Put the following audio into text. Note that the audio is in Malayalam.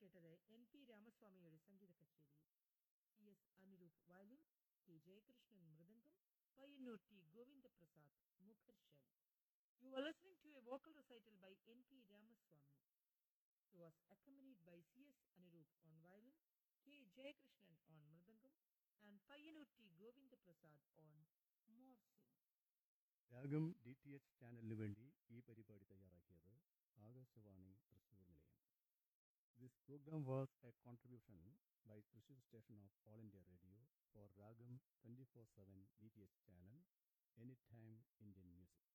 കേട്ടത് എൻ പി രാമസ്വാമിയുടെ സംഗീത കച്ചേരി T S Anuroop violin K Jayakrishnan മൃദംഗം പയ്യന്നൂർ ടി ഗോവിന്ദപ്രസാദ് മുഖർശം you are listening to a vocal recital by N P Ramaswamy He was accompanied by C.S. Anirudh on violin, K. Jayakrishnan on mridangam, and Payyanur T. Govinda Prasad on morsing. Raagam D T H ചാനലിനു വേണ്ടി ഈ പരിപാടി തയ്യാറാക്കിയത് ആകാശവാണി തൃശ്ശൂർ നിലയം this programme was a contribution by Thrissur station of All India Radio for Raagam twenty four seven D T H channel any time Indian music